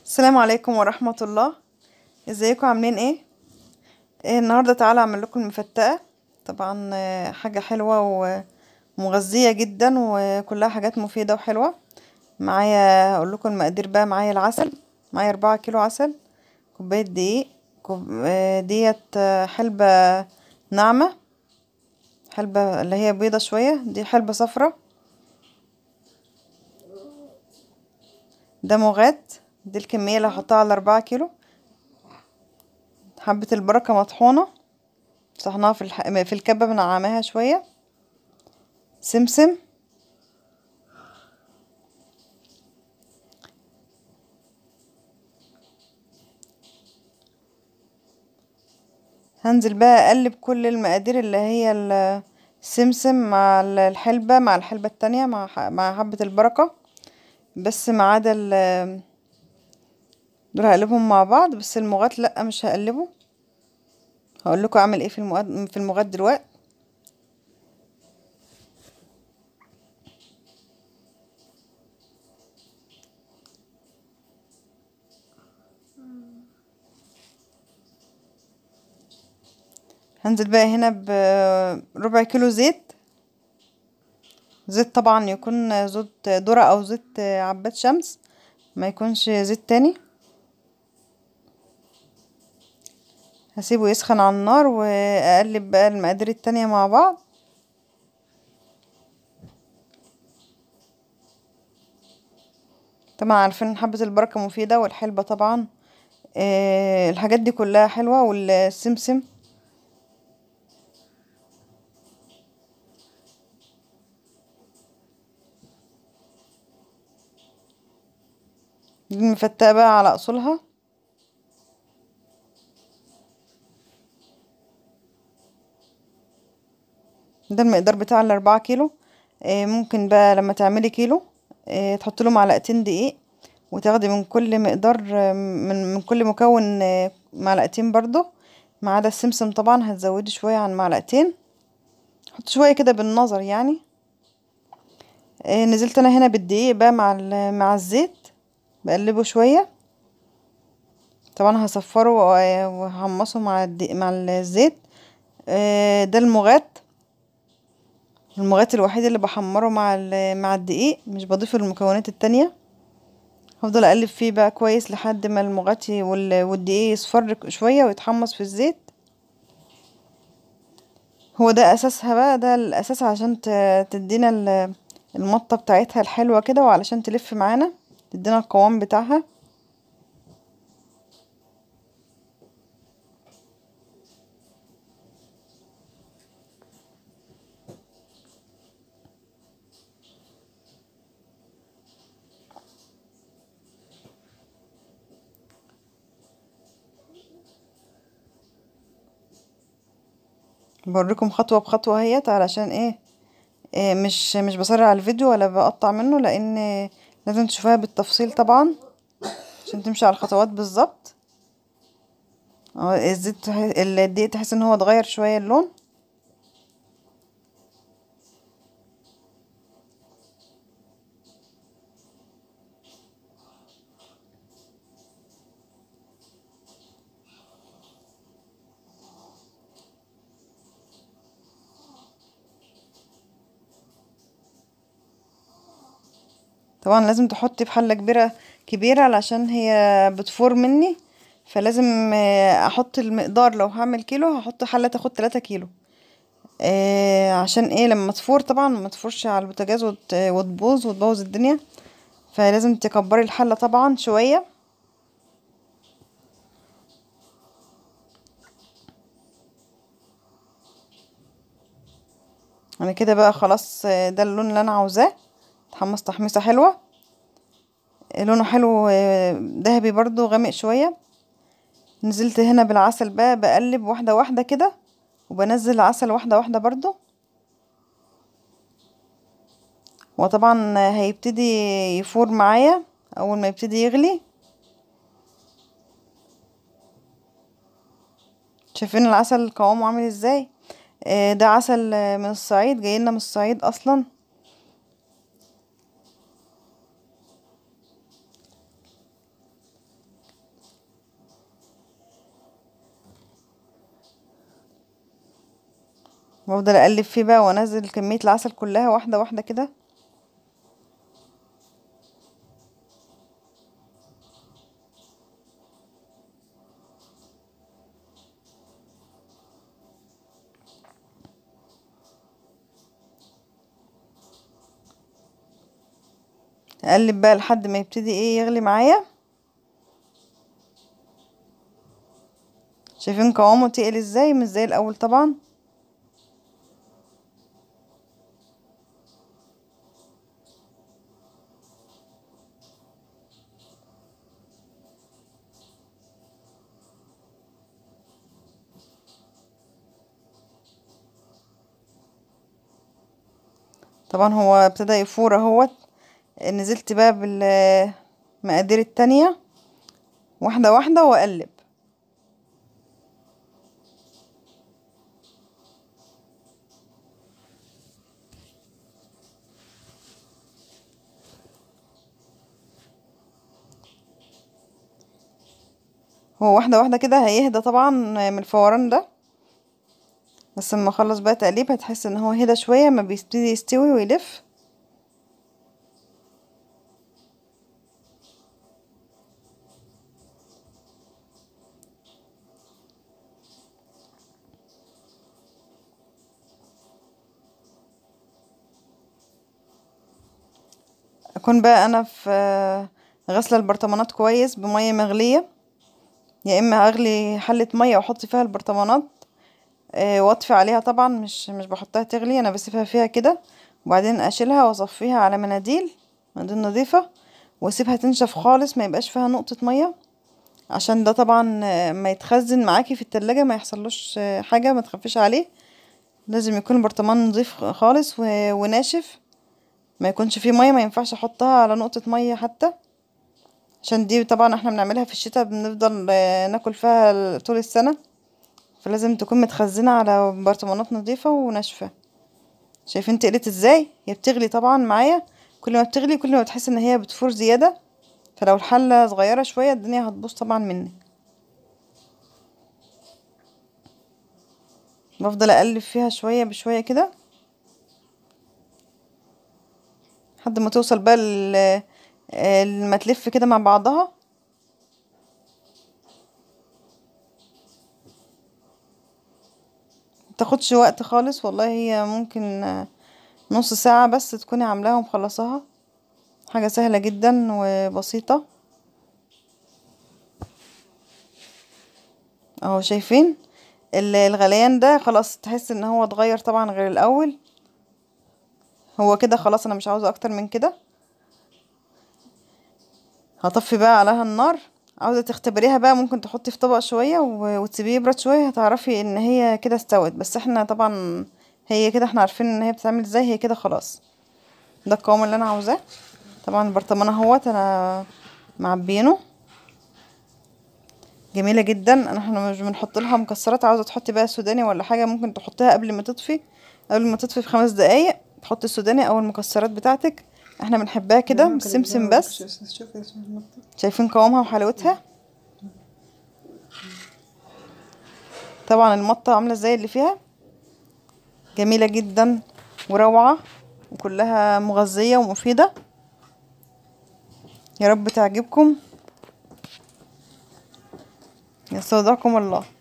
السلام عليكم ورحمة الله ازيكم عاملين ايه إيه النهاردة تعالى اعمل لكم المفتقة طبعا آه، حاجة حلوة ومغذية جدا وكلها حاجات مفيدة وحلوة معايا هقول لكم المقادير بقى معايا العسل معايا أربعة كيلو عسل كوباية دقيق كوب... آه، ديت آه، حلبة ناعمة حلبة اللي هي بيضة شوية دي حلبة صفرة ده مغات دي الكمية اللي هحطها على أربعة كيلو حبة البركة مطحونة طحناها في الح... في الكبة بنعماها شوية سمسم هنزل بقى اقلب كل المقادير اللي هي السمسم مع الحلبة مع الحلبة التانية مع ح... مع حبة البركة بس ما عدا ال دول هقلبهم مع بعض بس المغات لا مش هقلبه هقول لكم اعمل ايه في المغات في المغات دلوقتي هنزل بقى هنا بربع كيلو زيت زيت طبعا يكون زيت ذرة او زيت عباد شمس ما يكونش زيت تاني هسيبه يسخن على النار واقلب بقى المقادير التانية مع بعض طبعا عارفين حبة البركة مفيدة والحلبة طبعا أه الحاجات دي كلها حلوة والسمسم دي المفتقة بقى على اصولها ده المقدار بتاع الأربعة كيلو آه ممكن بقى لما تعملي كيلو آه تحط له معلقتين دقيق وتاخدي من كل مقدار من, من كل مكون آه معلقتين برضو ما عدا السمسم طبعا هتزودي شوية عن معلقتين حط شوية كده بالنظر يعني نزلت انا هنا بالدقيق بقى مع مع الزيت بقلبه شوية طبعا هصفره وهحمصه مع مع الزيت ده المغات المغات الوحيد اللي بحمره مع مع الدقيق مش بضيف المكونات التانية هفضل اقلب فيه بقى كويس لحد ما المغات والدقيق يصفر شوية ويتحمص في الزيت هو ده اساسها بقى ده الاساس عشان تدينا المطة بتاعتها الحلوة كده وعلشان تلف معانا تدينا القوام بتاعها بوريكم خطوة بخطوة اهيت علشان ايه, إيه مش مش بسرع الفيديو ولا بقطع منه لان لازم تشوفوها بالتفصيل طبعا عشان تمشي على الخطوات بالظبط اهو الزيت الدقيق تحس ان هو اتغير شوية اللون طبعا لازم تحطي في حله كبيره كبيره علشان هي بتفور مني فلازم احط المقدار لو هعمل كيلو هحط حله تاخد تلاتة كيلو آه عشان ايه لما تفور طبعا ما تفورش على البوتاجاز وتبوظ وتبوظ الدنيا فلازم تكبري الحله طبعا شويه انا كده بقى خلاص ده اللون اللي انا عاوزاه اتحمص تحميصه حلوه لونه حلو ذهبي برضو غامق شويه نزلت هنا بالعسل بقى بقلب واحده واحده كده وبنزل العسل واحده واحده برضو وطبعا هيبتدي يفور معايا اول ما يبتدي يغلي شايفين العسل قوامه عامل ازاي ده عسل من الصعيد جايلنا من الصعيد اصلا بفضل اقلب فيه بقى وانزل كمية العسل كلها واحدة واحدة كده اقلب بقى لحد ما يبتدي ايه يغلي معايا شايفين قوامه تقل ازاي مش زي الاول طبعا طبعا هو ابتدى يفور اهوت نزلت بقى بالمقادير التانية واحدة واحدة واقلب هو واحدة واحدة كده هيهدى طبعا من الفوران ده بس لما اخلص بقى تقليب هتحس ان هو هدى شوية ما بيبتدي يستوي ويلف اكون بقى انا في غسله البرطمانات كويس بميه مغليه يا اما اغلي حله ميه واحط فيها البرطمانات آه، واطفي عليها طبعا مش مش بحطها تغلي انا بسيبها فيها كده وبعدين اشيلها واصفيها على مناديل مناديل نظيفه واسيبها تنشف خالص ما يبقاش فيها نقطه ميه عشان ده طبعا آه، ما يتخزن معاكي في التلاجة ما يحصلوش آه، حاجه ما تخافيش عليه لازم يكون البرطمان نظيف خالص و- وناشف ما يكونش فيه ميه ما ينفعش احطها على نقطة ميه حتى عشان دي طبعا احنا بنعملها في الشتاء بنفضل آه، ناكل فيها ال- طول السنة فلازم تكون متخزنة على برطمانات نظيفة وناشفة شايفين تقلت ازاي هي بتغلي طبعا معايا كل ما بتغلي كل ما بتحس ان هي بتفور زيادة فلو الحلة صغيرة شوية الدنيا هتبوظ طبعا مني بفضل اقلب فيها شوية بشوية كده لحد ما توصل بقى ل- آه، لما تلف كده مع بعضها متاخدش وقت خالص والله هي ممكن آه، نص ساعة بس تكوني عاملاها ومخلصاها حاجة سهلة جدا وبسيطة اهو شايفين ال- الغليان ده خلاص تحس ان هو اتغير طبعا غير الاول هو كده خلاص انا مش عاوزة اكتر من كده هطفي بقى عليها النار عاوزة تختبريها بقى ممكن تحطي في طبق شوية و- وتسيبيه يبرد شوية هتعرفي ان هي كده استوت بس احنا طبعا هي كده احنا عارفين ان هي بتتعمل ازاي هي كده خلاص ده القوام اللي انا عاوزاه طبعا البرطمان اهوت انا معبينه جميلة جدا انا احنا مش بنحط لها مكسرات عاوزة تحطي بقى سوداني ولا حاجة ممكن تحطيها قبل ما تطفي قبل ما تطفي بخمس دقايق تحطي السوداني او المكسرات بتاعتك احنا بنحبها كده بالسمسم بس شايفين قوامها وحلاوتها طبعا المطة عاملة ازاي اللي فيها جميلة جدا وروعة وكلها مغذية ومفيدة يا رب تعجبكم يستودعكم الله